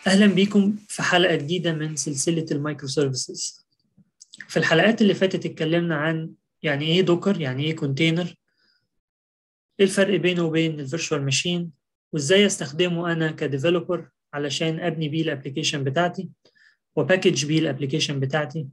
أهلا بيكم في حلقة جديدة من سلسلة المايكرو سيرفيسز في الحلقات اللي فاتت اتكلمنا عن يعني إيه دوكر يعني إيه كونتينر إيه الفرق بينه وبين الفيرتشوال ماشين وإزاي أستخدمه أنا كديفلوبر علشان أبني بيه الأبليكيشن بتاعتي وباكج بيه الأبليكيشن بتاعتي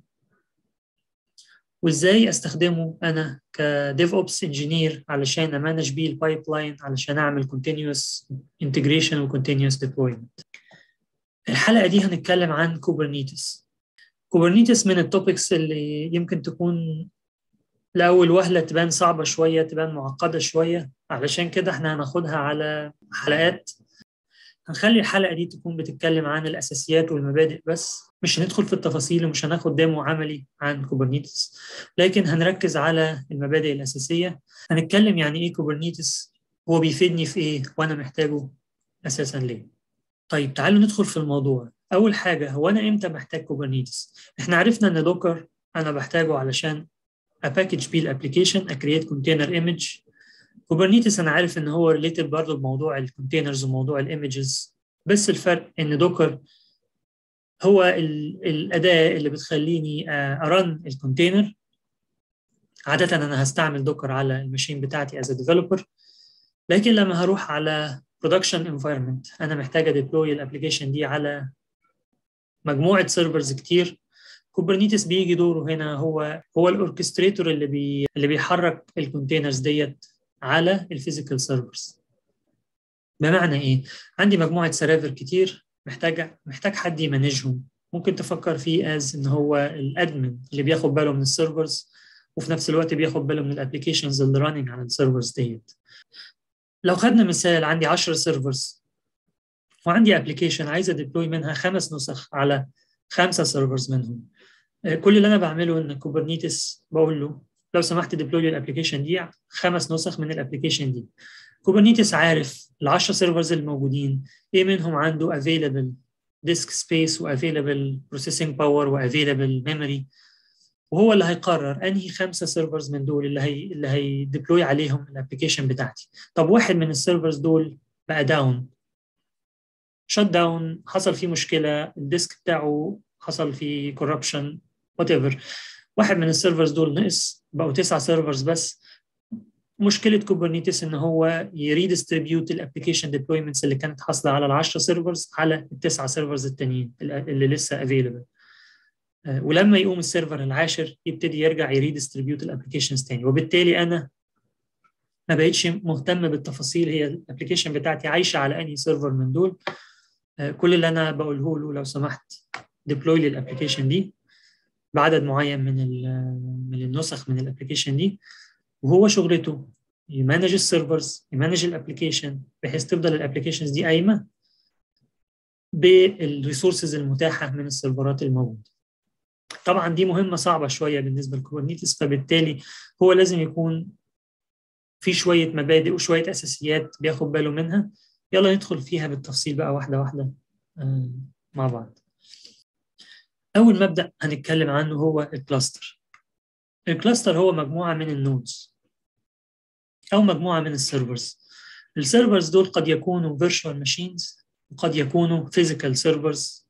وإزاي أستخدمه أنا كديف أوبس انجينير علشان أمانج بيه البايب لاين علشان أعمل continuous integration و continuous deployment الحلقة دي هنتكلم عن كوبرنيتس كوبرنيتس من التوبكس اللي يمكن تكون لأول وهلة تبان صعبة شوية تبان معقدة شوية علشان كده احنا هناخدها على حلقات هنخلي الحلقة دي تكون بتتكلم عن الأساسيات والمبادئ بس مش هندخل في التفاصيل ومش هناخد ديمو عملي عن كوبرنيتس لكن هنركز على المبادئ الأساسية هنتكلم يعني إيه كوبرنيتس هو بيفيدني في إيه وأنا محتاجه أساسا ليه طيب تعالوا ندخل في الموضوع أول حاجة هو أنا إمتى محتاج كوبرنيتس إحنا عرفنا إن دوكر أنا بحتاجه علشان أباكج بيه الأبليكيشن أكريت كونتينر إيمج كوبرنيتس أنا عارف إن هو ريليتد برضه بموضوع الكونتينرز وموضوع الإيمجز بس الفرق إن دوكر هو الأداة اللي بتخليني أرن الكونتينر عادة أنا هستعمل دوكر على الماشين بتاعتي as a developer لكن لما هروح على production environment أنا محتاج أديبلوي الأبليكيشن دي على مجموعة سيرفرز كتير كوبرنيتس بيجي دوره هنا هو هو الاوركستريتور اللي بي اللي بيحرك الكونتينرز ديت على الفيزيكال سيرفرز بمعنى ايه عندي مجموعه سيرفر كتير محتاج محتاج حد يمانجهم ممكن تفكر فيه از ان هو الادمن اللي بياخد باله من السيرفرز وفي نفس الوقت بياخد باله من الابلكيشنز اللي راننج على السيرفرز ديت لو خدنا مثال عندي 10 سيرفرز وعندي ابلكيشن عايز اديبلوي منها خمس نسخ على خمسه سيرفرز منهم كل اللي انا بعمله ان كوبرنيتس بقول له لو سمحت ديبلوي الابلكيشن دي خمس نسخ من الابلكيشن دي كوبرنيتس عارف ال 10 سيرفرز الموجودين ايه منهم عنده available disk space و available processing power و available memory وهو اللي هيقرر انهي خمسه سيرفرز من دول اللي هي اللي هيديبلوي عليهم الابلكيشن بتاعتي طب واحد من السيرفرز دول بقى داون شت داون حصل فيه مشكله الديسك بتاعه حصل فيه كوربشن وات ايفر واحد من السيرفرز دول نقص بقوا تسعه سيرفرز بس مشكله كوبرنيتس ان هو يريدستريبيوت الابلكيشن ديبلويمنتس اللي كانت حاصله على ال 10 سيرفرز على التسعه سيرفرز التانيين اللي لسه افيلبل ولما يقوم السيرفر العاشر يبتدي يرجع يريدستريبيوت الابلكيشنز تاني وبالتالي انا ما بقتش مهتم بالتفاصيل هي الابلكيشن بتاعتي عايشه على انهي سيرفر من دول كل اللي انا بقوله له لو سمحت ديبلوي لي الابلكيشن دي بعدد معين من من النسخ من الابلكيشن دي وهو شغلته يمانج السيرفرز يمانج الابلكيشن بحيث تفضل الابلكيشنز دي قايمه بالريسورسز المتاحه من السيرفرات الموجوده طبعا دي مهمه صعبه شويه بالنسبه لكوبرنيتس فبالتالي هو لازم يكون في شويه مبادئ وشويه اساسيات بياخد باله منها يلا ندخل فيها بالتفصيل بقى واحده واحده مع بعض اول مبدا هنتكلم عنه هو الكلاستر الكلاستر هو مجموعه من النودز او مجموعه من السيرفرز السيرفرز دول قد يكونوا فيرتشوال ماشينز وقد يكونوا فيزيكال سيرفرز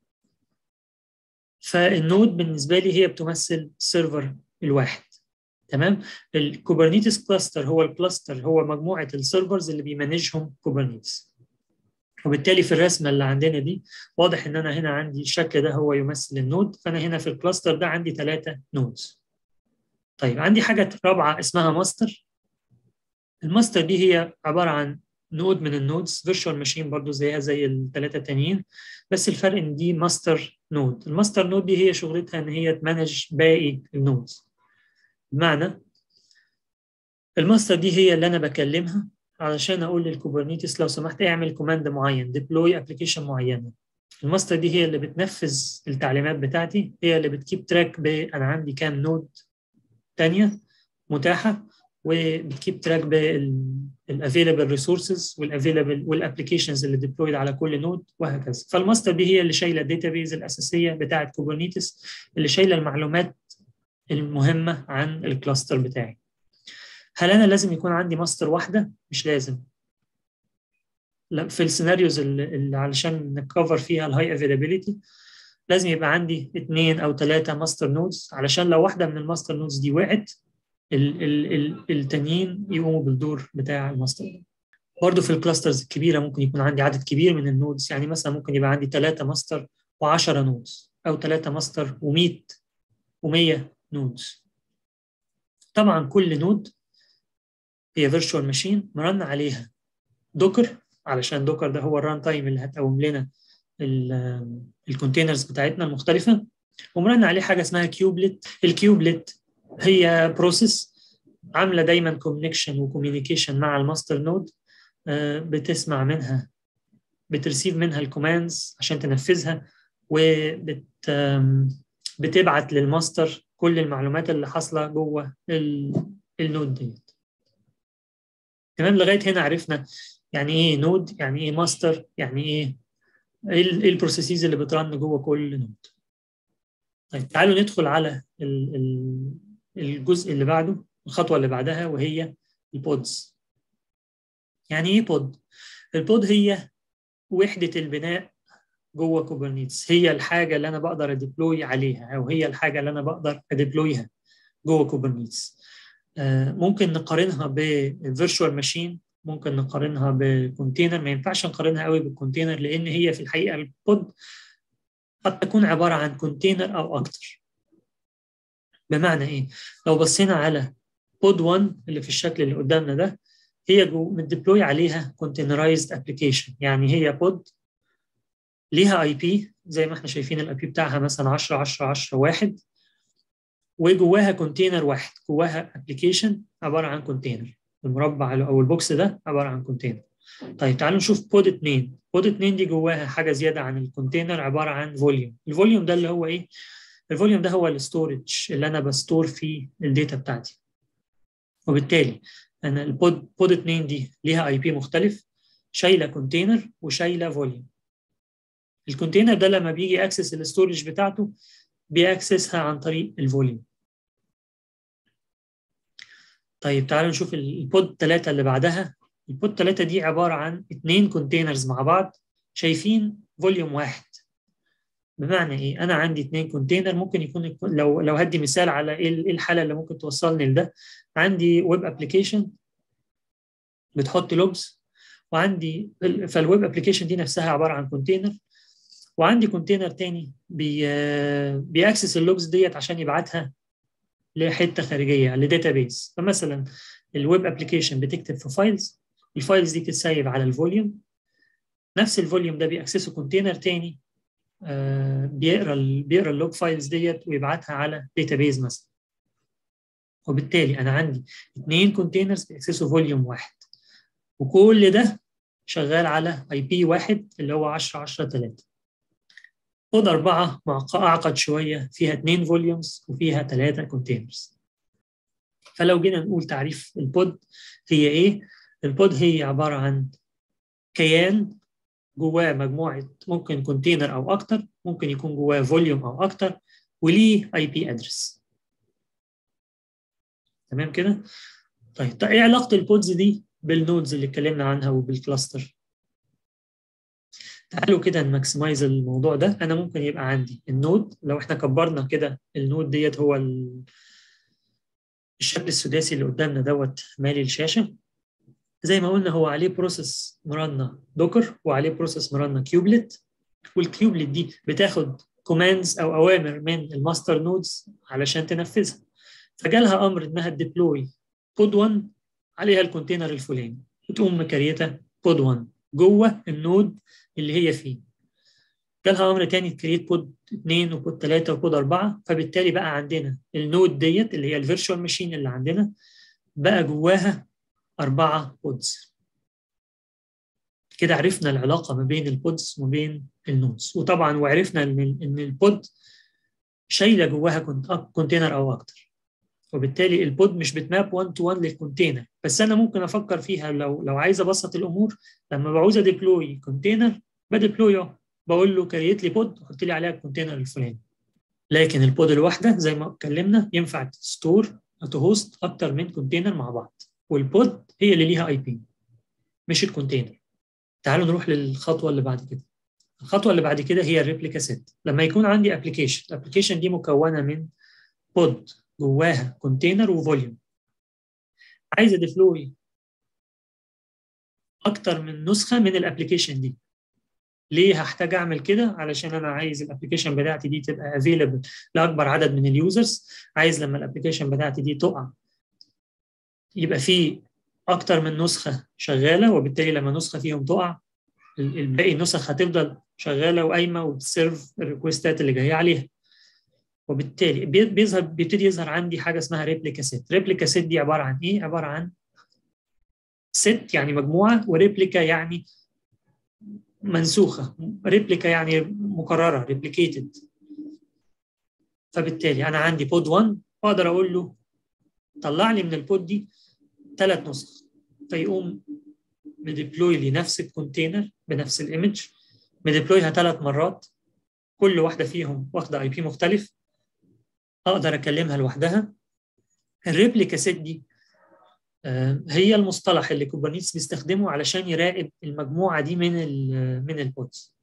فالنود بالنسبه لي هي بتمثل السيرفر الواحد تمام الكوبرنيتس كلاستر هو الكلاستر هو مجموعه السيرفرز اللي بيمانجهم كوبرنيتس وبالتالي في الرسمه اللي عندنا دي واضح ان انا هنا عندي الشكل ده هو يمثل النود فانا هنا في الكلاستر ده عندي ثلاثه نودز طيب عندي حاجه رابعه اسمها ماستر الماستر دي هي عباره عن نود من النودز فيرتشوال ماشين برضو زيها زي الثلاثه التانيين بس الفرق ان دي ماستر نود الماستر نود دي هي شغلتها ان هي تمانج باقي النودز بمعنى الماستر دي هي اللي انا بكلمها علشان اقول للكوبرنيتس لو سمحت اعمل كوماند معين ديبلوي ابلكيشن معينه الماستر دي هي اللي بتنفذ التعليمات بتاعتي هي اللي بتكيب تراك ب انا عندي كام نود تانية متاحه وبتكيب تراك بالافيلبل ريسورسز والافيلبل والابلكيشنز اللي ديبلويد على كل نود وهكذا فالماستر دي هي اللي شايله الداتابيز الاساسيه بتاعه كوبرنيتس اللي شايله المعلومات المهمه عن الكلاستر بتاعي هل انا لازم يكون عندي ماستر واحده مش لازم في السيناريوز اللي علشان نكفر فيها الهاي افيلابيلتي لازم يبقى عندي اثنين او ثلاثه ماستر نودز علشان لو واحده من الماستر نودز دي وقعت ال ال ال التانيين يقوموا بالدور بتاع الماستر نود برضه في الكلاسترز الكبيره ممكن يكون عندي عدد كبير من النودز يعني مثلا ممكن يبقى عندي ثلاثه ماستر و10 نودز او ثلاثه ماستر و100 و100 نودز طبعا كل نود هي فيرتشوال ماشين مرن عليها دوكر علشان دوكر ده هو الران تايم اللي هتقوم لنا الكونتينرز بتاعتنا المختلفه ومرن عليه حاجه اسمها كيوبلت الكيوبلت هي بروسيس عامله دايما كونكشن وكوميونيكيشن مع الماستر نود بتسمع منها بترسيف منها الكوماندز عشان تنفذها وبت بتبعت للماستر كل المعلومات اللي حاصله جوه النود ديت تمام لغايه هنا عرفنا يعني ايه نود يعني ايه ماستر يعني ايه ايه البروسيسز اللي بترن جوه كل نود طيب تعالوا ندخل على الجزء اللي بعده الخطوه اللي بعدها وهي البودز يعني ايه بود البود هي وحده البناء جوه كوبرنيتس هي الحاجه اللي انا بقدر اديبلوي عليها او هي الحاجه اللي انا بقدر اديبلويها جوه كوبرنيتس آه ممكن نقارنها بفيرتشوال ماشين ممكن نقارنها بكونتينر ما ينفعش نقارنها قوي بالكونتينر لان هي في الحقيقه البود قد تكون عباره عن كونتينر او اكتر بمعنى ايه لو بصينا على بود 1 اللي في الشكل اللي قدامنا ده هي جو متديبلوي عليها كونتينرايزد ابلكيشن يعني هي بود ليها اي بي زي ما احنا شايفين الاي بي بتاعها مثلا 10 10 10 1 وجواها كونتينر واحد جواها ابلكيشن عباره عن كونتينر المربع او البوكس ده عباره عن كونتينر طيب تعالوا نشوف بود 2 بود 2 دي جواها حاجه زياده عن الكونتينر عباره عن فوليوم الفوليوم ده اللي هو ايه الفوليوم ده هو الستورج اللي انا بستور فيه الداتا بتاعتي وبالتالي انا البود بود 2 دي ليها اي بي مختلف شايله كونتينر وشايله فوليوم الكونتينر ده لما بيجي اكسس الستورج بتاعته بيأكسسها عن طريق الفوليوم طيب تعالوا نشوف البود 3 اللي بعدها البود 3 دي عباره عن اثنين كونتينرز مع بعض شايفين فوليوم واحد بمعنى ايه انا عندي اثنين كونتينر ممكن يكون لو لو هدي مثال على ايه الحاله اللي ممكن توصلني لده عندي ويب ابلكيشن بتحط لوجز وعندي فالويب ابلكيشن دي نفسها عباره عن كونتينر وعندي كونتينر تاني بي بيأكسس اللوجز ديت عشان يبعتها لحته خارجيه لداتا بيس فمثلا الويب ابلكيشن بتكتب في فايلز الفايلز دي تتسيب على الفوليوم نفس الفوليوم ده بيأكسسه كونتينر تاني آه بيقرا ال بيقرا اللوج فايلز ديت ويبعتها على داتا بيز مثلا وبالتالي انا عندي اثنين كونتينرز بيأكسسوا فوليوم واحد وكل ده شغال على اي بي واحد اللي هو 10 10 3 بود أربعة أعقد شوية فيها اثنين فوليومز وفيها ثلاثة كونتينرز فلو جينا نقول تعريف البود هي إيه؟ البود هي عبارة عن كيان جواه مجموعة ممكن كونتينر أو أكتر ممكن يكون جواه فوليوم أو أكتر وليه اي بي ادرس تمام كده؟ طيب طيب ايه علاقة البودز دي بالنودز اللي اتكلمنا عنها وبالكلاستر؟ تعالوا كده نماكسمايز الموضوع ده انا ممكن يبقى عندي النود لو احنا كبرنا كده النود ديت هو الشكل السداسي اللي قدامنا دوت مالي الشاشه زي ما قلنا هو عليه بروسيس مرنا دوكر وعليه بروسيس مرنا كيوبلت والكيوبلت دي بتاخد كوماندز او اوامر من الماستر نودز علشان تنفذها فجالها امر انها تديبلوي بود 1 عليها الكونتينر الفلاني وتقوم مكريته بود 1 جوه النود اللي هي فيه جالها امر تاني تكريت بود 2 وبود 3 وبود 4 فبالتالي بقى عندنا النود ديت اللي هي الفيرتشوال ماشين اللي عندنا بقى جواها أربعة بودز كده عرفنا العلاقة ما بين البودز وما بين النودز وطبعا وعرفنا ان ان البود شايله جواها كونتينر او اكتر وبالتالي البود مش بتماب 1 تو 1 للكونتينر بس انا ممكن افكر فيها لو لو عايز ابسط الامور لما بعوز اديبلوي كونتينر بديبلوي بقول له كريت لي بود وحط لي عليها الكونتينر الفلاني لكن البود الواحده زي ما اتكلمنا ينفع تستور تهوست اكتر من كونتينر مع بعض والبود هي اللي ليها اي بي مش الكونتينر تعالوا نروح للخطوه اللي بعد كده الخطوه اللي بعد كده هي الريبليكا سيت لما يكون عندي ابلكيشن الابلكيشن دي مكونه من بود جواها كونتينر وفوليوم عايز اديبلوي اكتر من نسخه من الابلكيشن دي ليه هحتاج اعمل كده علشان انا عايز الابلكيشن بتاعتي دي تبقى افيلبل لاكبر عدد من اليوزرز عايز لما الابلكيشن بتاعتي دي تقع يبقى في اكتر من نسخه شغاله وبالتالي لما نسخه فيهم تقع الباقي النسخ هتفضل شغاله وقايمه وبتسيرف الريكوستات اللي جايه عليها وبالتالي بيظهر بيبتدي يظهر عندي حاجه اسمها ريبليكا سيت ريبليكا سيت دي عباره عن ايه عباره عن ست يعني مجموعه وريبليكا يعني منسوخه ريبليكا يعني مكرره ريبليكيتد فبالتالي انا عندي بود 1 اقدر اقول له طلع لي من البود دي ثلاث نسخ فيقوم مديبلوي لي نفس الكونتينر بنفس الايمج مديبلويها ثلاث مرات كل واحده فيهم واخده اي بي مختلف اقدر اكلمها لوحدها الريبليكا سيت دي هي المصطلح اللي كوبرنيتس بيستخدمه علشان يراقب المجموعه دي من ال من البودز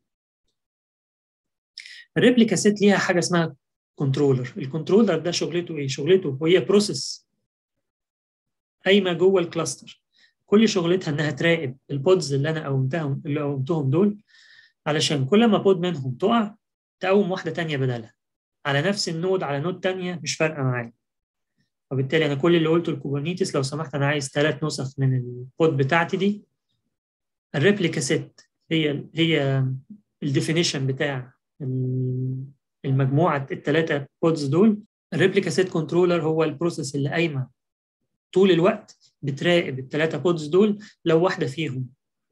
الريبليكا سيت ليها حاجه اسمها كنترولر الكنترولر ده شغلته ايه شغلته وهي بروسيس قايمه جوه الكلاستر كل شغلتها انها تراقب البودز اللي انا قومتهم اللي قومتهم دول علشان كل ما بود منهم تقع تقوم واحده ثانيه بدلها على نفس النود على نود ثانيه مش فارقه معايا وبالتالي انا كل اللي قلته لكوبرنيتس لو سمحت انا عايز ثلاث نسخ من البود بتاعتي دي الريبليكا سيت هي هي الديفينيشن بتاع المجموعه الثلاثه بودز دول الريبليكا سيت كنترولر هو البروسيس اللي قايمه طول الوقت بتراقب الثلاثه بودز دول لو واحده فيهم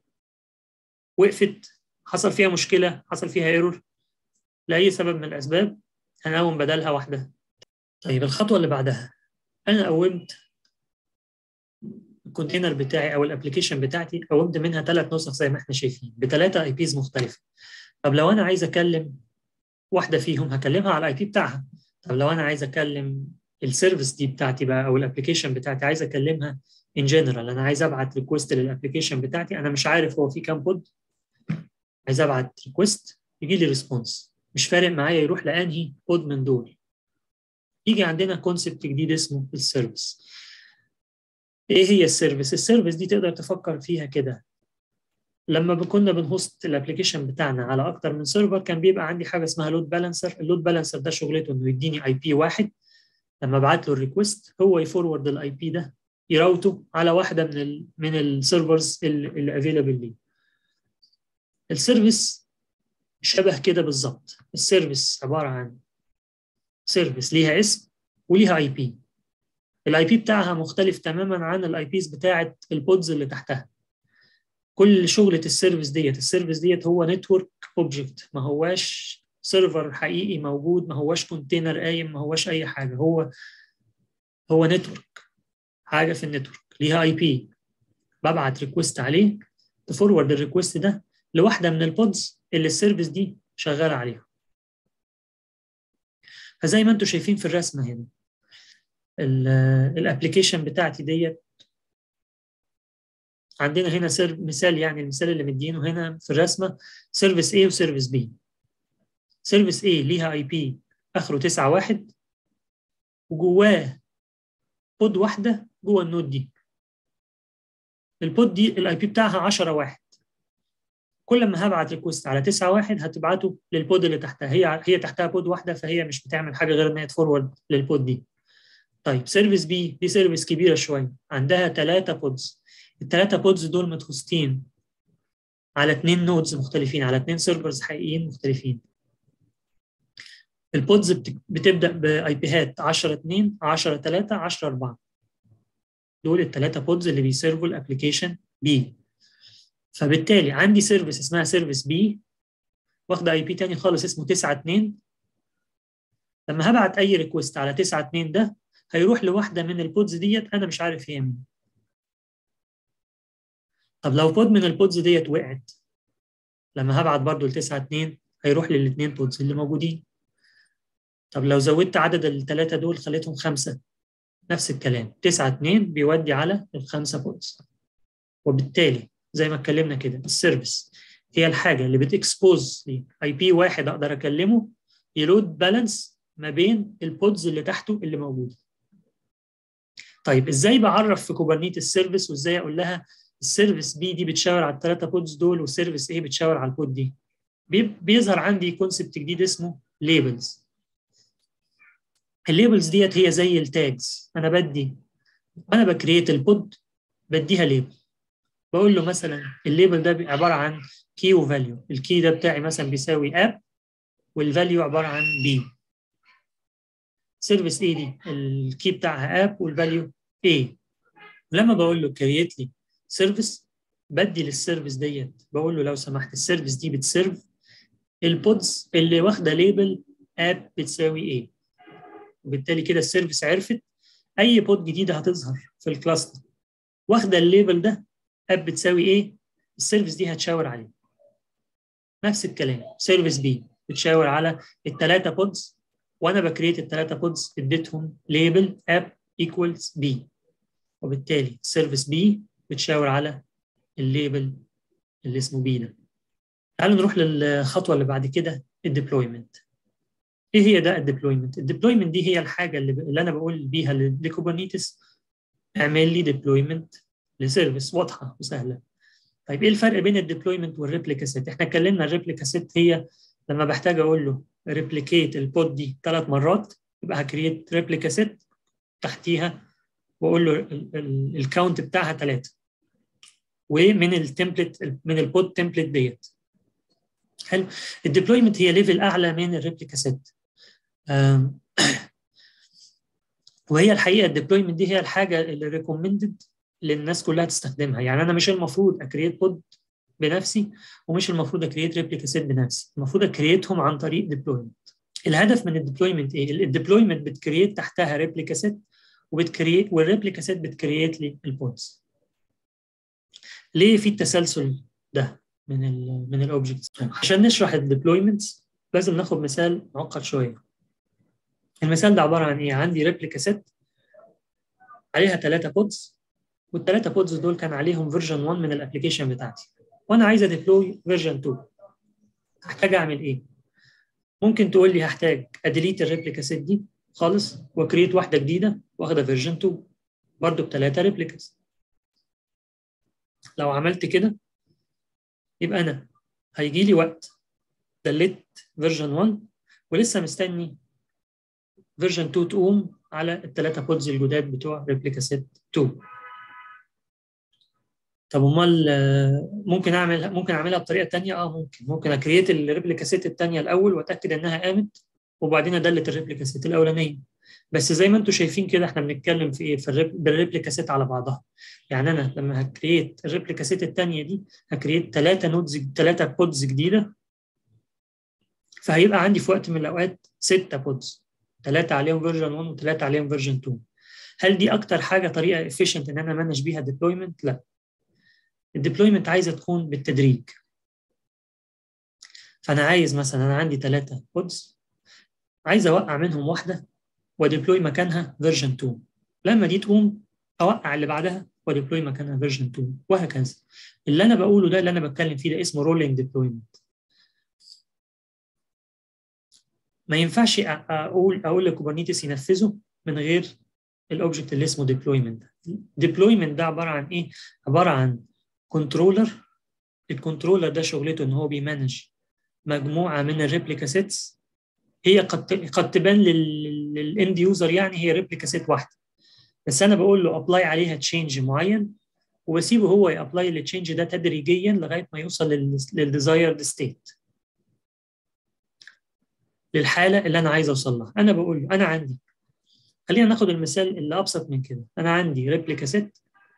وقفت حصل فيها مشكله حصل فيها ايرور لاي سبب من الاسباب هنقوم بدلها واحده طيب الخطوه اللي بعدها انا قومت الكونتينر بتاعي او الابلكيشن بتاعتي قومت منها ثلاث نسخ زي ما احنا شايفين بثلاثه اي بيز مختلفه طب لو انا عايز اكلم واحده فيهم هكلمها على الاي بي بتاعها طب لو انا عايز اكلم السيرفيس دي بتاعتي بقى او الابلكيشن بتاعتي عايز اكلمها ان جنرال انا عايز ابعت ريكوست للابلكيشن بتاعتي انا مش عارف هو في كام بود عايز ابعت ريكوست يجي لي ريسبونس مش فارق معايا يروح لانهي بود من دول يجي عندنا كونسبت جديد اسمه السيرفيس ايه هي السيرفيس السيرفيس دي تقدر تفكر فيها كده لما كنا بنهوست الابلكيشن بتاعنا على اكتر من سيرفر كان بيبقى عندي حاجه اسمها لود بالانسر اللود بالانسر ده شغلته انه يديني اي بي واحد لما ابعت له الريكوست هو يفورورد الاي بي ده يراوته على واحده من ال من السيرفرز اللي افيلبل ليه السيرفيس شبه كده بالظبط السيرفيس عباره عن سيرفيس ليها اسم وليها اي بي الاي بي بتاعها مختلف تماما عن الاي بيز بتاعه البودز اللي تحتها كل شغله السيرفيس ديت السيرفيس ديت هو نتورك اوبجكت ما هواش سيرفر حقيقي موجود ما هواش كونتينر قايم ما هواش اي حاجه هو هو نتورك حاجه في النتورك ليها اي بي ببعت ريكوست عليه تفورورد الريكوست ده لواحده من البودز اللي السيرفيس دي شغاله عليها فزي ما انتم شايفين في الرسمه هنا الابلكيشن بتاعتي ديت عندنا هنا سير مثال يعني المثال اللي مدينه هنا في الرسمه سيرفيس A وسيرفيس B سيرفيس A ليها اي بي اخره 9 1 وجواه بود واحده جوه النود دي البود دي الاي بي بتاعها 10 1 كل ما هبعت ريكوست على 9 1 هتبعته للبود اللي تحتها هي هي تحتها بود واحده فهي مش بتعمل حاجه غير ان هي تفورورد للبود دي طيب سيرفيس بي دي سيرفيس كبيره شويه عندها ثلاثه بودز الثلاثه بودز دول متخصصين على اثنين نودز مختلفين على اثنين سيرفرز حقيقيين مختلفين البودز بتبدا باي بيهات 10 2 10 3 10 4 دول الثلاثه بودز اللي بيسيرفوا الابلكيشن بي فبالتالي عندي سيرفيس اسمها سيرفيس بي واخده اي بي تاني خالص اسمه 9 2 لما هبعت اي ريكوست على 9 2 ده هيروح لواحده من البودز ديت انا مش عارف هي مين طب لو بود من البودز ديت وقعت لما هبعت برضو ل 9 2 هيروح للاثنين بودز اللي موجودين طب لو زودت عدد الثلاثه دول خليتهم خمسه نفس الكلام 9 2 بيودي على الخمسه بودز وبالتالي زي ما اتكلمنا كده السيرفيس هي الحاجه اللي بتكسبوز لي اي بي واحد اقدر اكلمه يلود بالانس ما بين البودز اللي تحته اللي موجوده طيب ازاي بعرف في كوبرنيتس سيرفيس وازاي اقول لها السيرفيس بي دي بتشاور على الثلاثه بودز دول والسيرفيس ايه بتشاور على البود دي بيظهر عندي كونسبت جديد اسمه ليبلز الليبلز ديت هي زي التاجز انا بدي وانا بكريت البود بديها ليبل بقول له مثلا الليبل ده عباره عن كي وفاليو الكي ده بتاعي مثلا بيساوي اب والفاليو عباره عن بي سيرفيس ايه دي الكي بتاعها اب والفاليو ايه لما بقول له كريت لي سيرفيس بدي للسيرفيس ديت بقول له لو سمحت السيرفيس دي بتسيرف البودز اللي واخده ليبل اب بتساوي ايه وبالتالي كده السيرفيس عرفت اي بود جديده هتظهر في الكلاستر واخده الليبل ده اب بتساوي ايه السيرفيس دي هتشاور عليه نفس الكلام سيرفيس بي بتشاور على الثلاثه بودز وانا بكريت الثلاثه بودز اديتهم ليبل اب ايكوالز بي وبالتالي سيرفيس بي بتشاور على الليبل اللي اسمه بي ده تعالوا نروح للخطوه اللي بعد كده الديبلويمنت ايه هي ده الديبلويمنت الديبلويمنت دي هي الحاجه اللي, ب... اللي انا بقول بيها لكوبرنيتس اعمل لي ديبلويمنت لسيرفيس واضحه وسهله طيب ايه الفرق بين الديبلويمنت والريبليكا سيت احنا اتكلمنا الريبليكا سيت هي لما بحتاج اقول له ريبليكيت البود دي ثلاث مرات يبقى هكريت ريبليكا سيت تحتيها واقول له الكاونت بتاعها ثلاثه ومن التمبلت من البود تمبلت ديت حلو الديبلويمنت هي ليفل اعلى من الريبليكا سيت وهي الحقيقه الديبلويمنت دي هي الحاجه اللي ريكومندد للناس كلها تستخدمها يعني انا مش المفروض اكريت بود بنفسي ومش المفروض اكريت ريبليكا سيت بنفسي المفروض اكريتهم عن طريق ديبلويمنت الهدف من الديبلويمنت ايه الديبلويمنت بتكريت تحتها ريبليكا سيت وبتكريت والريبليكا سيت بتكريت لي البودز ليه في التسلسل ده من ال من الاوبجكتس عشان نشرح الديبلويمنتس لازم ناخد مثال معقد شويه المثال ده عباره عن ايه عندي ريبليكا سيت عليها ثلاثه بودز والثلاثه بودز دول كان عليهم فيرجن 1 من الابلكيشن بتاعتي وانا عايز اديبلوي فيرجن 2 هحتاج اعمل ايه ممكن تقول لي هحتاج اديليت الريبليكا سيت دي خالص واكريت واحده جديده واخده فيرجن 2 برضه بثلاثه ريبليكاس لو عملت كده يبقى انا هيجي لي وقت دلت فيرجن 1 ولسه مستني فيرجن 2 تقوم على الثلاثه بودز الجداد بتوع ريبليكا سيت 2 طب امال ممكن اعمل ممكن اعملها بطريقه ثانيه اه ممكن ممكن اكريت الريبليكا سيت الثانيه الاول واتاكد انها قامت وبعدين ادلت الريبليكا سيت الاولانيه بس زي ما انتم شايفين كده احنا بنتكلم في ايه في الريب... بالريبليكا سيت على بعضها يعني انا لما هكريت الريبليكا سيت الثانيه دي هكريت ثلاثه نودز ثلاثه بودز جديده فهيبقى عندي في وقت من الاوقات سته بودز ثلاثه عليهم فيرجن 1 وثلاثه عليهم فيرجن 2 هل دي اكتر حاجه طريقه افيشنت ان انا مانج بيها ديبلويمنت لا الديبلويمنت عايزه تكون بالتدريج فانا عايز مثلا انا عندي ثلاثه بودز عايز اوقع منهم واحده وديبلوي مكانها فيرجن 2 لما دي تقوم اوقع اللي بعدها وديبلوي مكانها فيرجن 2 وهكذا اللي انا بقوله ده اللي انا بتكلم فيه ده اسمه رولينج ديبلويمنت ما ينفعش اقول اقول لكوبرنيتس ينفذه من غير الاوبجكت اللي اسمه ديبلويمنت ديبلويمنت ده عباره عن ايه عباره عن كنترولر الكنترولر ده شغلته ان هو بيمانج مجموعه من الريبليكا سيتس هي قد قد تبان للاند يوزر يعني هي ريبليكا سيت واحده بس انا بقول له ابلاي عليها تشينج معين وبسيبه هو يابلاي التشينج ده تدريجيا لغايه ما يوصل للديزايرد ستيت للحاله اللي انا عايز اوصل لها انا بقول له انا عندي خلينا ناخد المثال اللي ابسط من كده انا عندي ريبليكا سيت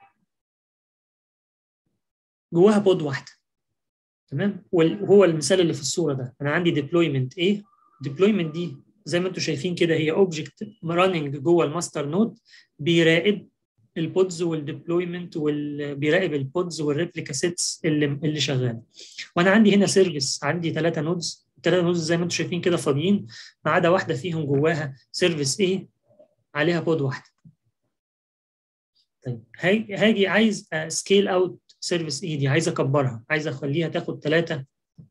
جواها بود واحده تمام وهو المثال اللي في الصوره ده انا عندي ديبلويمنت ايه ديبلويمنت دي زي ما انتم شايفين كده هي اوبجكت راننج جوه الماستر نود بيراقب البودز والديبلويمنت وبيراقب البودز والريبليكا سيتس اللي اللي شغاله وانا عندي هنا سيرفيس عندي ثلاثه نودز الثلاثه نودز زي ما انتم شايفين كده فاضيين ما عدا واحده فيهم جواها سيرفيس ايه عليها بود واحده طيب هاجي عايز سكيل اوت سيرفيس اي دي عايز اكبرها عايز اخليها تاخد ثلاثه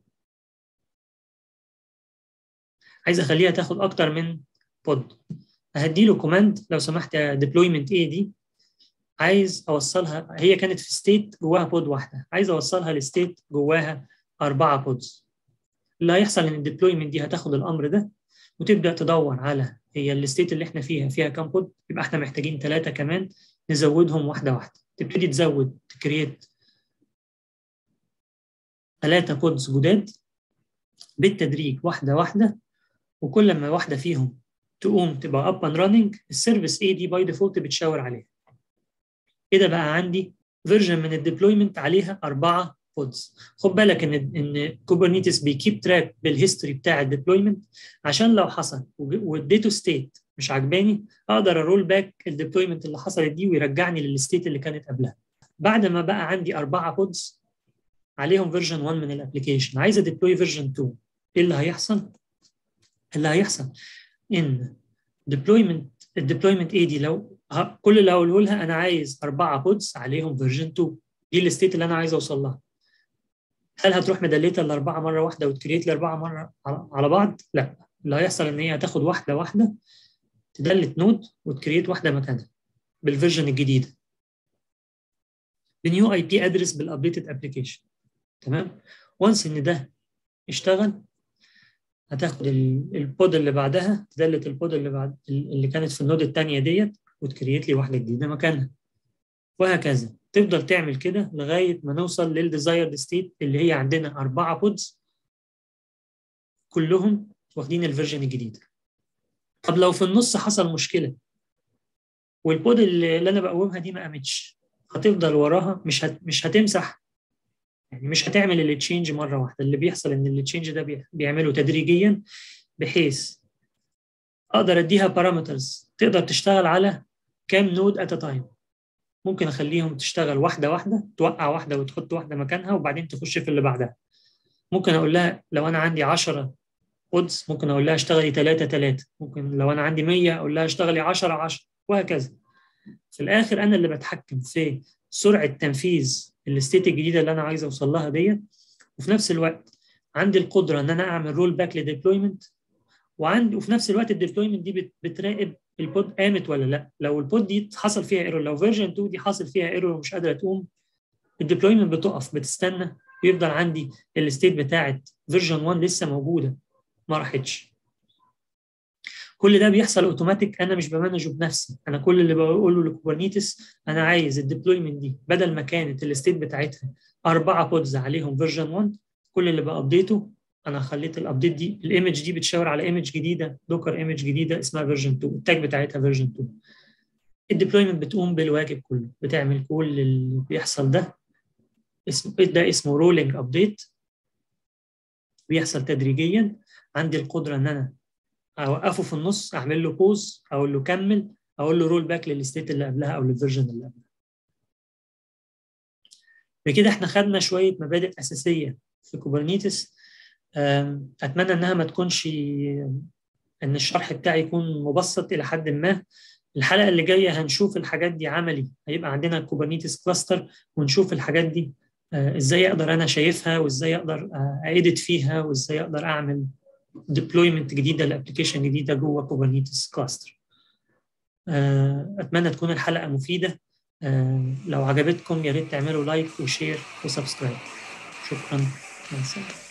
عايز اخليها تاخد اكتر من بود هدي له كوماند لو سمحت يا ديبلويمنت اي دي عايز اوصلها هي كانت في ستيت جواها بود واحده عايز اوصلها لستيت جواها اربعه بودز اللي هيحصل ان الديبلويمنت دي هتاخد الامر ده وتبدا تدور على هي الستيت اللي احنا فيها فيها كام بود يبقى احنا محتاجين ثلاثه كمان نزودهم واحده واحده تبتدي تزود تكريت ثلاثه بودز جداد بالتدريج واحده واحده وكل ما واحده فيهم تقوم تبقى اب اند راننج السيرفيس اي دي باي ديفولت بتشاور عليها كده بقى عندي فيرجن من الديبلويمنت عليها اربعه بودز خد بالك ان ان كوبرنيتس بيكيب تراك بالهيستوري بتاع الديبلويمنت عشان لو حصل واديته ستيت مش عجباني اقدر ارول باك الديبلويمنت اللي حصلت دي ويرجعني للستيت اللي كانت قبلها بعد ما بقى عندي اربعه بودز عليهم فيرجن 1 من الابلكيشن عايز اديبلوي فيرجن 2 ايه اللي هيحصل؟ اللي هيحصل ان ديبلويمنت الديبلويمنت اي دي لو كل اللي هقوله لها انا عايز اربعه بودز عليهم فيرجن 2 دي الستيت اللي انا عايز اوصل لها هل هتروح مدلتها الاربعه مره واحده وتكريت الاربعه مره على بعض؟ لا اللي هيحصل ان هي هتاخد واحده واحده تدلت نود وتكريت واحده مكانها بالفيرجن الجديده بنيو اي بي ادرس بالابديتد ابلكيشن تمام وانس ان ده اشتغل هتاخد البود اللي بعدها تدلت البود اللي بعد اللي كانت في النود الثانيه ديت وتكريت لي واحده جديده مكانها وهكذا تفضل تعمل كده لغايه ما نوصل للديزايرد ستيت اللي هي عندنا اربعه بودز كلهم واخدين الفيرجن الجديده طب لو في النص حصل مشكله والبود اللي انا بقومها دي ما قامتش هتفضل وراها مش هت مش هتمسح يعني مش هتعمل التشينج مره واحده اللي بيحصل ان التشينج ده بيعمله تدريجيا بحيث اقدر اديها بارامترز تقدر تشتغل على كام نود ات تايم ممكن اخليهم تشتغل واحده واحده توقع واحده وتحط واحده مكانها وبعدين تخش في اللي بعدها ممكن اقول لها لو انا عندي 10 بودز ممكن اقول لها اشتغلي 3 3 ممكن لو انا عندي 100 اقول لها اشتغلي 10 10 وهكذا في الاخر انا اللي بتحكم في سرعه تنفيذ الستيت الجديده اللي انا عايز اوصل لها ديت وفي نفس الوقت عندي القدره ان انا اعمل رول باك لديبلويمنت وعندي وفي نفس الوقت الديبلويمنت دي بتراقب البود قامت ولا لا لو البود دي حصل فيها ايرور لو فيرجن 2 دي حصل فيها ايرور ومش قادره تقوم الديبلويمنت بتقف بتستنى ويفضل عندي الستيت بتاعت فيرجن 1 لسه موجوده ما راحتش كل ده بيحصل اوتوماتيك انا مش بمانجه بنفسي انا كل اللي بقوله لكوبرنيتس انا عايز الديبلويمنت دي بدل ما كانت الستيت بتاعتها اربعه بودز عليهم فيرجن 1 كل اللي بابديته انا خليت الابديت دي الايمج دي بتشاور على ايمج جديده دوكر ايمج جديده اسمها فيرجن 2 التاج بتاعتها فيرجن 2 الديبلويمنت بتقوم بالواجب كله بتعمل كل اللي بيحصل ده اسمه ده اسمه رولينج ابديت بيحصل تدريجيا عندي القدره ان انا اوقفه في النص اعمل له بوز اقول له كمل اقول له رول باك للستيت اللي قبلها او للفيرجن اللي قبلها بكده احنا خدنا شويه مبادئ اساسيه في كوبرنيتس اتمنى انها ما تكونش ان الشرح بتاعي يكون مبسط الى حد ما الحلقه اللي جايه هنشوف الحاجات دي عملي هيبقى عندنا كوبرنيتس كلاستر ونشوف الحاجات دي ازاي اقدر انا شايفها وازاي اقدر ايديت فيها وازاي اقدر اعمل ديبلويمنت جديده لابلكيشن جديده جوه كوبرنيتس كلاستر اتمنى تكون الحلقه مفيده لو عجبتكم يا ريت تعملوا لايك وشير وسبسكرايب شكرا مع السلامه